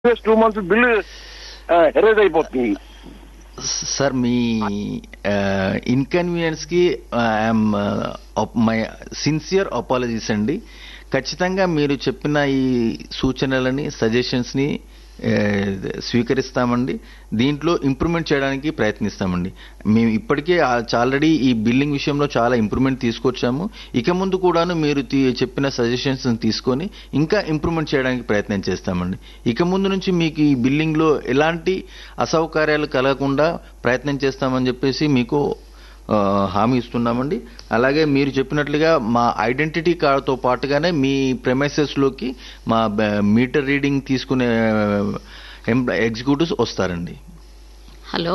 Previous two months bill erase అయిపోతుంది sir మీ inconvenience కి ఐఎమ్ మై సిన్సియర్ అపాలజీస్ అండి ఖచ్చితంగా మీరు చెప్పిన ఈ సూచనలని సజెషన్స్ ని ఆ, స్వీకరిస్తామండి దీంట్లో ఇంప్రూవ్మెంట్ చేయడానికి ప్రయత్నిస్తామండి మేము ఇప్పటికే ఆల్రెడీ ఈ బిల్లింగ్ విషయంలో చాలా ఇంప్రూవ్మెంట్ తీసుకొచ్చాము ఇక ముందు కూడాను మీరు తీ- చెప్పిన సజెషన్స్ తీసుకొని ఇంకా ఇంప్రూవ్మెంట్ చేయడానికి ప్రయత్నం చేస్తామండి ఇక ముందు నుంచి మీకు ఈ బిల్లింగ్లో ఎలాంటి అసౌకర్యాలు కలగకుండా ప్రయత్నం చేస్తామని చెప్పేసి మీకు ఆ, హామీ ఇస్తున్నామండి అలాగే మీరు చెప్పినట్లుగా మా ఐడెంటిటీ కార్డుతో పాటుగానే మీ ప్రెమైసెస్లోకి మా బ- మీటర్ రీడింగ్ తీసుకునే ఎంప్లా- ఎగ్జిక్యూటివ్స్ వస్తారండి హలో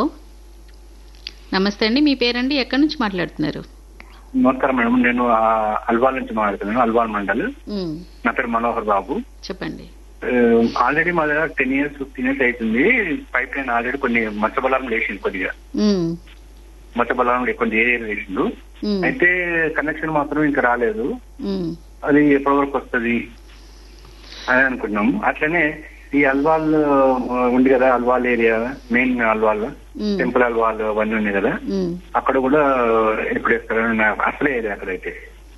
నమస్తే అండి మీ పేరండి ఎక్కడి నుంచి మాట్లాడుతున్నారు నమస్కారం మేడం నేను ఆ, అల్వాల్ నుంచి మాట్లాడుతున్నాను అల్వాల్ మండల్ ఉమ్, నా పేరు మనోహర్ బాబు చెప్పండి ఆల్రెడీ మా దగ్గర టెన్ ఇయర్స్ ఫిఫ్టీన్ ఇయర్స్ అవుతుంది పైప్ లైన్ ఆల్రెడీ కొన్ని మచ్చబలారం లేచింది కొద్దిగా ఉమ్, మచ్చబలారం కొన్ని ఏరియా వేసిండు ఉమ్, అయితే కనెక్షన్ మాత్రం ఇంకా రాలేదు ఉమ్, అది ఎప్పటి వరకు వస్తుంది అని అనుకున్నాం అట్లనే ఈ అల్వాల్ ఆ, ఉంది కదా Alwal area main Alwal um, temple Alwal అవన్నీ ఉన్నాయి కదా ఉమ్. అక్కడ కూడా ఎప్పుడు వేస్తారని నాకు అసలే ఏరియా అక్కడైతే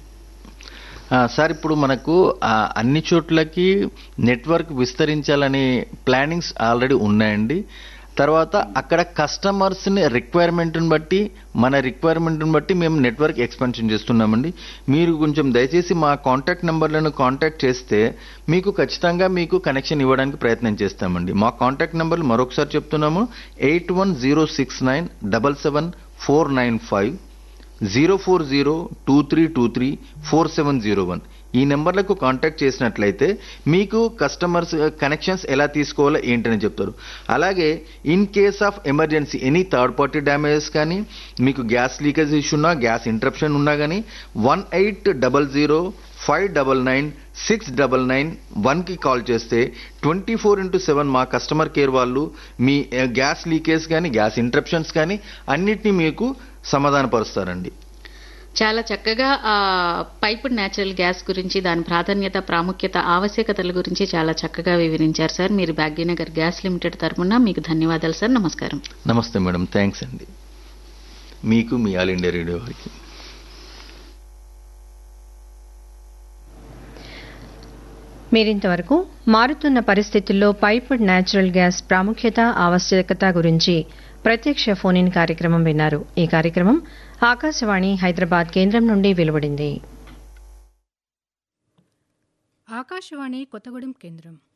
ఆ, సార్ ఇప్పుడు మనకు ఆ, అన్ని చోట్లకి నెట్వర్క్ విస్తరించాలనే ప్లానింగ్స్ ఆల్రెడీ ఉన్నాయండి తర్వాత అక్కడ కస్టమర్స్ని రిక్వైర్మెంట్ని బట్టి మన రిక్వైర్మెంట్ని బట్టి మేము నెట్వర్క్ ఎక్స్పెన్షన్ చేస్తున్నామండి మీరు కొంచెం దయచేసి మా కాంటాక్ట్ నెంబర్లను కాంటాక్ట్ చేస్తే మీకు ఖచ్చితంగా మీకు కనెక్షన్ ఇవ్వడానికి ప్రయత్నం చేస్తామండి మా కాంటాక్ట్ నెంబర్లు మరొకసారి చెప్తున్నాము eight one zero six nine double seven four nine five zero four zero two three two three four seven zero one ఈ నెంబర్లకు కాంటాక్ట్ చేసినట్లయితే మీకు కస్టమర్స్ కనెక్షన్స్ ఎలా తీసుకోవాలో ఏంటని చెప్తారు అలాగే in case of emergency any third party damages కానీ మీకు గ్యాస్ లీకేజ్ ఇష్యూ ఉన్నా గ్యాస్ ఇంటరప్షన్ ఉన్నా కానీ one eight double zero five double nine six double nine వన్కి కాల్ చేస్తే ట్వంటీ ఫోర్ ఇంటూ సెవెన్ మా కస్టమర్ కేర్ వాళ్ళు మీ ఆ, గ్యాస్ లీకేజ్ కానీ గ్యాస్ ఇంటరప్షన్స్ కానీ అన్నిటినీ మీకు సమాధానపరుస్తారండి చాలా చక్కగా ఆ పైపుడ్ న్యాచురల్ గ్యాస్ గురించి దాని ప్రాధాన్యత ప్రాముఖ్యత ఆవశ్యకతల గురించి చాలా చక్కగా వివరించారు సార్ మీరు భాగ్యనగర్ గ్యాస్ లిమిటెడ్ తరఫున మీకు ధన్యవాదాలు సార్ నమస్కారం నమస్తే మేడం థ్యాంక్స్ అండి మీకు మీ ఆల్ ఇండియా రేడియో వారికి మీరింతవరకు మారుతున్న పరిస్థితుల్లో పైప్డ్ న్యాచురల్ గ్యాస్ ప్రాముఖ్యత ఆవశ్యకత గురించి ప్రత్యక్ష ఫోన్ ఇన్ కార్యక్రమం విన్నారు ఈ కార్యక్రమం ఆకాశవాణి హైదరాబాద్ కేంద్రం నుండి వెలువడింది ఆకాశవాణి కొత్తగూడెం కేంద్రం